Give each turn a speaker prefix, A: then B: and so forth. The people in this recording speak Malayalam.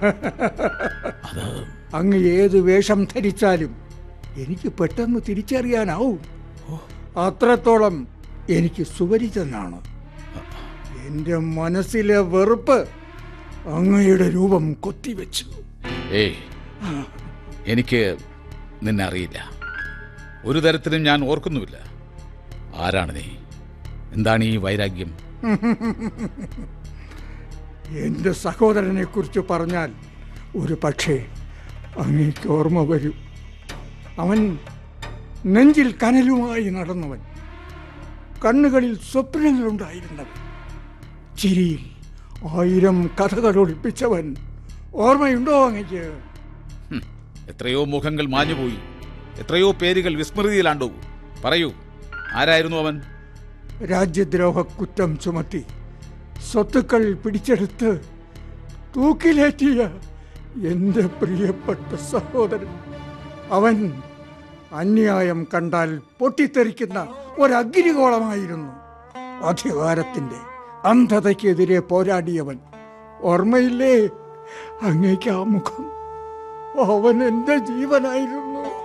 A: അത്
B: അങ്ങ് ഏത് വേഷം ധരിച്ചാലും എനിക്ക് പെട്ടെന്ന് തിരിച്ചറിയാനാവും അത്രത്തോളം എനിക്ക് സുപരിചിതനാണ് എൻ്റെ മനസ്സിലെ വെറുപ്പ് അങ്ങയുടെ രൂപം കൊത്തിവെച്ചു
A: ഏയ് എനിക്ക് നിന്നെ അറിയില്ല ഒരു തരത്തിലും ഞാൻ ഓർക്കുന്നുമില്ല ആരാണ് നീ എന്താണ് ഈ വൈരാഗ്യം
B: എൻ്റെ സഹോദരനെ കുറിച്ച് പറഞ്ഞാൽ ഒരു പക്ഷേ അങ്ങേക്ക് ഓർമ്മ വരും അവൻ നെഞ്ചിൽ കനലുമായി നടന്നവൻ കണ്ണുകളിൽ സ്വപ്നങ്ങളുണ്ടായിരുന്നവൻ ചിരിയിൽ ആയിരം കഥകൾ ഒളിപ്പിച്ചവൻ ഓർമ്മയുണ്ടോ അങ്ങയ്ക്ക്
A: ഹും, എത്രയോ മുഖങ്ങൾ മാഞ്ഞുപോയി എത്രയോ പേരുകൾ വിസ്മൃതിയിലാണ്ടോ പറയൂ ആരായിരുന്നു അവൻ
B: രാജ്യദ്രോഹ കുറ്റം ചുമത്തി സ്വത്തുക്കൾ പിടിച്ചെടുത്ത് തൂക്കിലേറ്റിയ എൻ്റെ പ്രിയപ്പെട്ട സഹോദരൻ അവൻ അന്യായം കണ്ടാൽ പൊട്ടിത്തെറിക്കുന്ന ഒരഗ്നികോളമായിരുന്നു അധികാരത്തിൻ്റെ അന്ധതയ്ക്കെതിരെ പോരാടിയവൻ ഓർമ്മയില്ലേ അങ്ങേക്ക് ആ മുഖം അവൻ എൻ്റെ ജീവനായിരുന്നു